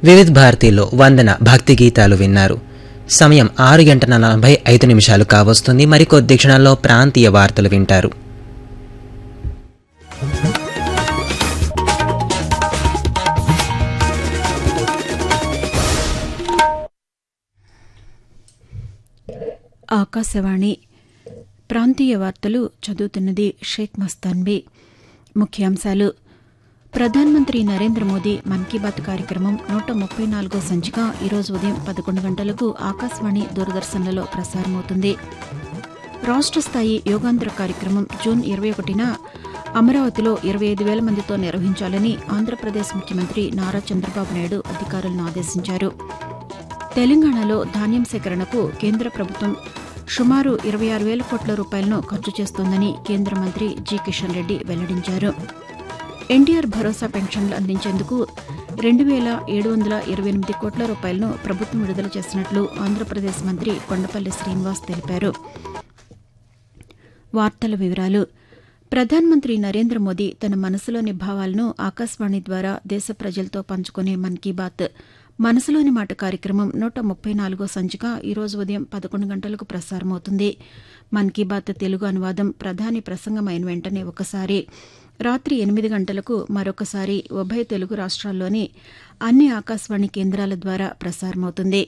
వివిధ్ భారతిలో వందన భక్తి గీతాలు విన్నారు సమయం ఆరు గంటల నలభై ఐదు నిమిషాలు కావస్తుంది మరికొద్ది క్షణాల్లో ప్రాంతీయ వార్తలు వింటారు ఆకాశవాణి ప్రాంతీయ వార్తలు చదువుతున్నది షేక్ మస్తాన్బీ ముఖ్యాంశాలు ప్రధానమంత్రి నరేంద్ర మోదీ మన్ కీ బాత్ కార్యక్రమం నూట ముప్పై నాలుగో సంచిక ఈరోజు ఉదయం పదకొండు గంటలకు ఆకాశవాణి దూరదర్శన్లలో ప్రసారమవుతుంది రాష్ట్ర స్థాయి యోగాంధ్ర కార్యక్రమం జూన్ ఇరవై ఒకటిన అమరావతిలో ఇరవై ఐదు వేల మందితో నిర్వహించాలని ఆంధ్రప్రదేశ్ ముఖ్యమంత్రి నారా చంద్రబాబు నాయుడు అధికారులను ఆదేశించారు తెలంగాణలో ధాన్యం సేకరణకు కేంద్ర ప్రభుత్వం సుమారు ఇరవై ఆరు వేల కోట్ల రూపాయలను ఖర్చు చేస్తోందని కేంద్ర మంత్రి జి కిషన్ రెడ్డి వెల్లడించారు ఎన్టీఆర్ భరోసా పెన్షన్లు అందించేందుకు రెండు వేల ఏడు వందల ఇరవై ఎనిమిది కోట్ల రూపాయలను ప్రభుత్వం విడుదల చేసినట్లు ఆంధ్రప్రదేశ్ మంత్రి కొండపల్లి శ్రీనివాస్ తెలిపారు వార్తల వివరాలు ప్రధానమంత్రి నరేంద్ర మోదీ తన మనసులోని భావాలను ఆకాశవాణి ద్వారా దేశ ప్రజలతో పంచుకునే మన్ కీ బాత్ మనసులోని మాట కార్యక్రమం నూట ముప్పై నాలుగో సంచిక ఈరోజు ఉదయం పదకొండు గంటలకు ప్రసారమవుతుంది మన్ కీ బాత్ తెలుగు అనువాదం ప్రధాని ప్రసంగం అయిన వెంటనే ఒకసారి రాత్రి ఎనిమిది గంటలకు మరొకసారి ఉభయ తెలుగు రాష్ట్రాల్లోని అన్ని ఆకాశవాణి కేంద్రాల ద్వారా ప్రసారమవుతుంది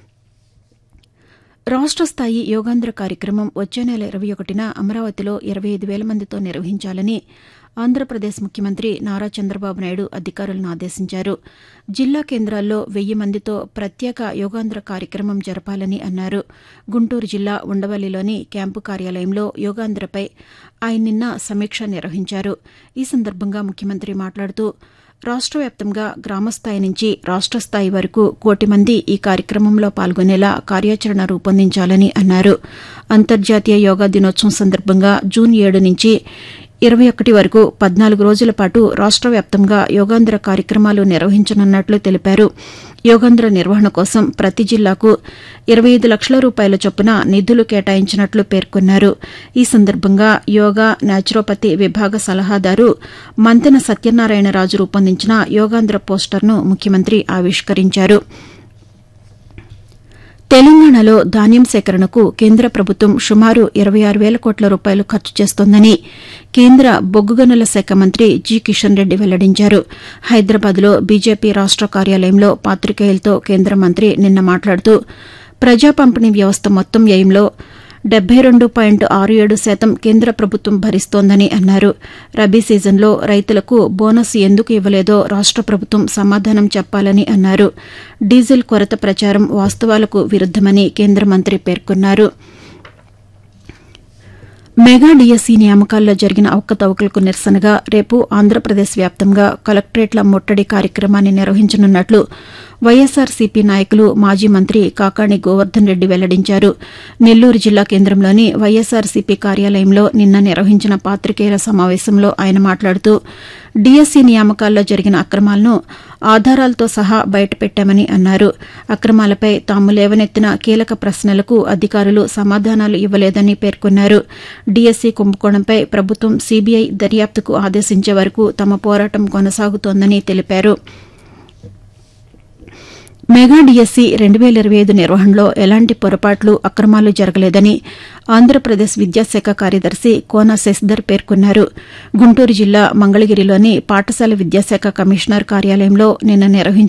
రాష్ట్ర స్థాయి యోగాంధ్ర కార్యక్రమం వచ్చే నెల ఇరవై ఒకటిన అమరావతిలో ఇరవై ఐదు వేల మందితో నిర్వహించాలని ఆంధ్రప్రదేశ్ ముఖ్యమంత్రి నారా చంద్రబాబు నాయుడు అధికారులను ఆదేశించారు జిల్లా కేంద్రాల్లో వెయ్యి మందితో ప్రత్యేక యోగాంధ్ర కార్యక్రమం జరపాలని అన్నారు గుంటూరు జిల్లా ఉండవల్లిలోని క్యాంపు కార్యాలయంలో యోగాంధ్రపై ఆయన నిన్న సమీక్ష నిర్వహించారు ఈ సందర్భంగా ముఖ్యమంత్రి మాట్లాడుతూ రాష్ట్ర వ్యాప్తంగా గ్రామస్థాయి నుంచి రాష్ట్ర స్థాయి వరకు కోటి మంది ఈ కార్యక్రమంలో పాల్గొనేలా కార్యాచరణ రూపొందించాలని అన్నారు అంతర్జాతీయ యోగా దినోత్సవం సందర్భంగా జూన్ ఏడు నుంచి ఇరవై ఒకటి వరకు పద్నాలుగు రోజుల పాటు రాష్ట్ర వ్యాప్తంగా యోగాంధ్ర కార్యక్రమాలు నిర్వహించనున్నట్లు తెలిపారు యోగాంధ్ర నిర్వహణ కోసం ప్రతి జిల్లాకు ఇరవై ఐదు లక్షల రూపాయల చొప్పున నిధులు కేటాయించినట్లు పేర్కొన్నారు ఈ సందర్భంగా యోగా న్యాచురోపతి విభాగ సలహాదారు మంతెన సత్యనారాయణరాజు రూపొందించిన యోగాంధ్ర పోస్టర్ను ముఖ్యమంత్రి ఆవిష్కరించారు తెలంగాణలో ధాన్యం సేకరణకు కేంద్ర ప్రభుత్వం సుమారు ఇరవై ఆరు వేల కోట్ల రూపాయలు ఖర్చు చేస్తోందని కేంద్ర బొగ్గు గనుల శాఖ మంత్రి జి కిషన్ రెడ్డి వెల్లడించారు హైదరాబాద్లో బీజేపీ రాష్ట కార్యాలయంలో పాతికేయులతో కేంద్ర మంత్రి నిన్న మాట్లాడుతూ ప్రజా పంపిణీ వ్యవస్థ మొత్తం వ్యయంలో డెబ్బై రెండు పాయింట్ ఆరు ఏడు శాతం కేంద్ర ప్రభుత్వం భరిస్తోందని అన్నారు రబీ సీజన్లో రైతులకు బోనస్ ఎందుకు ఇవ్వలేదో రాష్ట ప్రభుత్వం సమాధానం చెప్పాలని అన్నారు డీజిల్ కొరత ప్రచారం వాస్తవాలకు విరుద్దమని కేంద్ర మంత్రి పేర్కొన్నారు మెగా డీఎస్సీ నియామకాల్లో జరిగిన అవకతవకలకు నిరసనగా రేపు ఆంధ్రప్రదేశ్ వ్యాప్తంగా కలెక్టరేట్ల ముట్టడి కార్యక్రమాన్ని నిర్వహించనున్నట్లు వైఎస్సార్సీపీ నాయకులు మాజీ మంత్రి కాకాణి గోవర్ధన్ రెడ్డి వెల్లడించారు నెల్లూరు జిల్లా కేంద్రంలోని వైఎస్సార్సీపీ కార్యాలయంలో నిన్న నిర్వహించిన పాతికేయుల సమావేశంలో ఆయన మాట్లాడుతూ డీఎస్సీ నియామకాల్లో జరిగిన అక్రమాలను ఆధారాలతో సహా బయటపెట్టామని అన్నారు అక్రమాలపై తాము లేవనెత్తిన కీలక ప్రశ్నలకు అధికారులు సమాధానాలు ఇవ్వలేదని పేర్కొన్నారు డీఎస్సీ కుంభకోణంపై ప్రభుత్వం సీబీఐ దర్యాప్తుకు ఆదేశించే వరకు తమ పోరాటం కొనసాగుతోందని తెలిపారు మెగా డీఎస్సీ రెండు వేల ఇరవై ఐదు నిర్వహణలో ఎలాంటి పొరపాట్లు అక్రమాలు జరగలేదని ఆంధ్రప్రదేశ్ విద్యాశాఖ కార్యదర్శి కోన శశిధర్ పేర్కొన్నారు గుంటూరు జిల్లా మంగళగిరిలోని పాఠశాల విద్యాశాఖ కమిషనర్ కార్యాలయంలో నిన్న నిర్వహించిన